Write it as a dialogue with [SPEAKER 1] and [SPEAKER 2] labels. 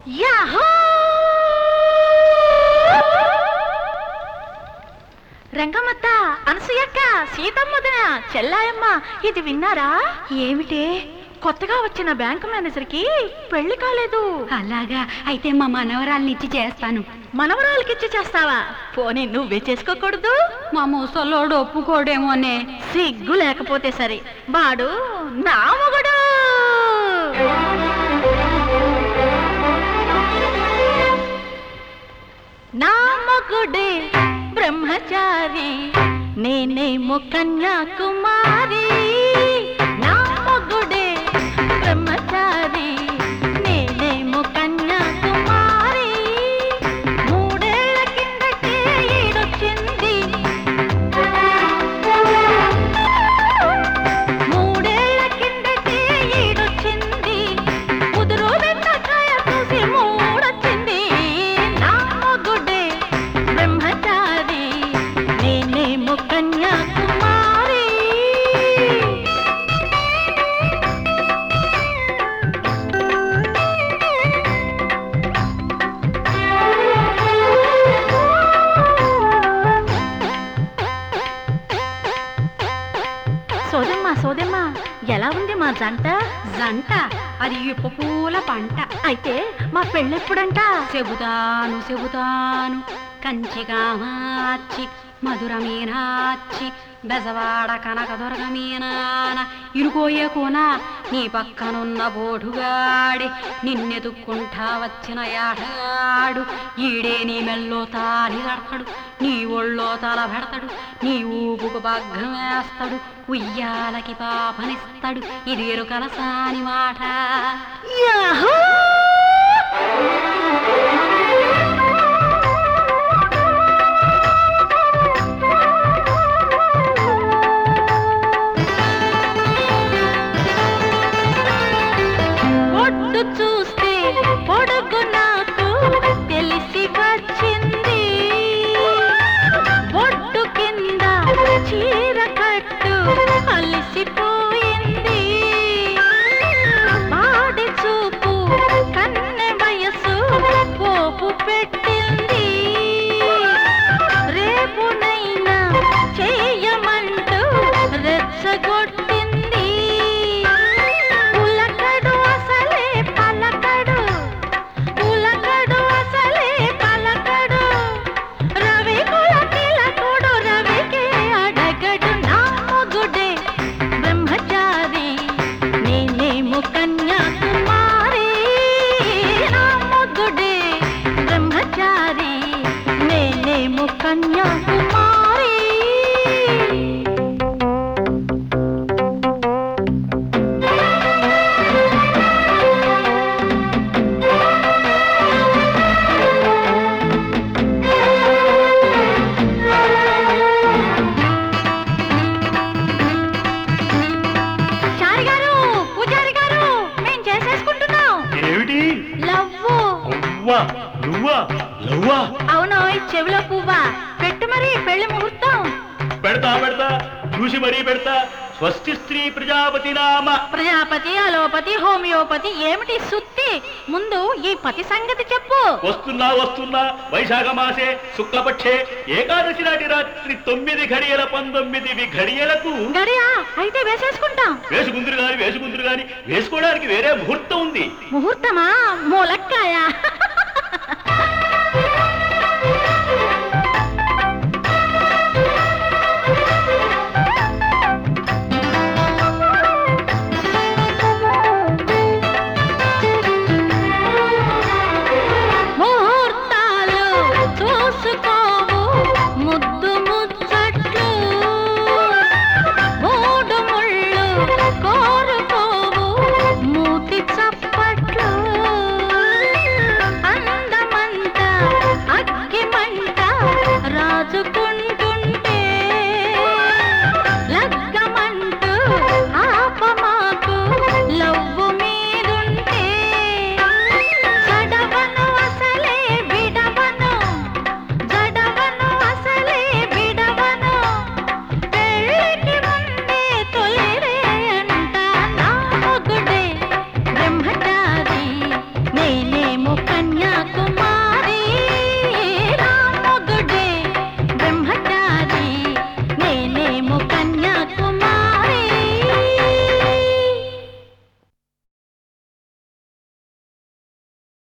[SPEAKER 1] Yahoo రంగమ్మత్త అనసూయక్క సీతమ్మదిన చెల్లాయమ్మ ఇది విన్నారా ఏమిటే కొత్తగా వచ్చిన బ్యాంకు మేనేజర్కి పెళ్లి కాలేదు
[SPEAKER 2] అలాగా అయితే మా మనవరాల్ని ఇచ్చి చేస్తాను
[SPEAKER 1] మనవరాలకిచ్చి చేస్తావా పోనీ నువ్వే చేసుకోకూడదు
[SPEAKER 2] మా ముసలోడు ఒప్పుకోడేమోనే
[SPEAKER 1] సిగ్గు లేకపోతే సరే వాడు నా మొగుడు నా మొగుడే బ్రహ్మచారి నేనేమో కన్యాకుమారి నా మొగుడే బ్రహ్మచారి నేనేమో కన్యాకుమారి మూడేళ్ల కిందటే ఈడొచ్చింది మూడేళ్ల కిందటే ఈడొచ్చింది కుదురు వెంటకాయ చూసి మూడొచ్చింది నా మొగుడే బ్రహ్మచారి నేనేమో కన్యాకుమారి సోదమ్మా సోదమ్మా ఎలా ఉంది మా జంట
[SPEAKER 2] జంట అది ఇప్పు పూల పంట
[SPEAKER 1] అయితే మా పెళ్ళెప్పుడంట
[SPEAKER 2] చెబుతాను చెబుతాను కంచిగా మార్చి మధుర మీనాచి బెజవాడ కనక దొరక మీనాన ఇరుకోయే కోన నీ పక్కనున్న బోడుగాడి నిన్నెతుక్కుంటా వచ్చిన యాటగాడు ఈడే నీ మెల్లో తాలి కడతాడు నీ ఒళ్ళో తల పెడతాడు నీ ఊపుకు భగ్గం వేస్తాడు ఉయ్యాలకి పాపనిస్తాడు ఇది ఎరుకల సాని మాట
[SPEAKER 1] యాహూ! ఒడ్డు చూస్తే పొడుగు నాకు తెలిసి వచ్చింది ఒడ్డు కింద చీర కట్టు అలసిపోయింది పాడి చూపు కన్నె వయసు పోపు పెట్టింది రేపునైనా చేయమంటూ రెచ్చగొట్టింది ఉలకడు అసలే పలకడు ఉలకడు అసలే పలకడు రవి కుల తిలకుడు రవికే అడగడు నా మొగుడే బ్రహ్మచారి నేనేమో కన్యాకుమారి నా మొగుడే బ్రహ్మచారి నేనేమో కన్యాకుమారి చారి గారు పూజారి గారు మేం చేసేసుకుంటున్నాం
[SPEAKER 3] ఏమిటి
[SPEAKER 1] లవ్వు
[SPEAKER 3] అవ్వా నువ్వా లవ్వా
[SPEAKER 1] అవును ఈ చెవిలో పువ్వా పెట్టు మరి పెళ్లి ముహూర్తం
[SPEAKER 3] పెడతా పెడతా చూసి మరీ పెడతా స్వస్తి స్త్రీ ప్రజాపతి నామ
[SPEAKER 1] ప్రజాపతి అలోపతి హోమియోపతి ఏమిటి సుత్తి ముందు ఈ పతి సంగతి చెప్పు
[SPEAKER 3] వస్తున్నా వస్తున్నా వైశాఖ మాసే శుక్లపక్షే ఏకాదశి నాటి రాత్రి తొమ్మిది ఘడియల పంతొమ్మిది ఘడియలకు
[SPEAKER 1] గడియా అయితే వేసేసుకుంటాం
[SPEAKER 3] వేసుకుందరు గాని వేసుకుందరు గాని వేసుకోవడానికి వేరే ముహూర్తం ఉంది
[SPEAKER 1] ముహూర్తమా మూలక్కాయ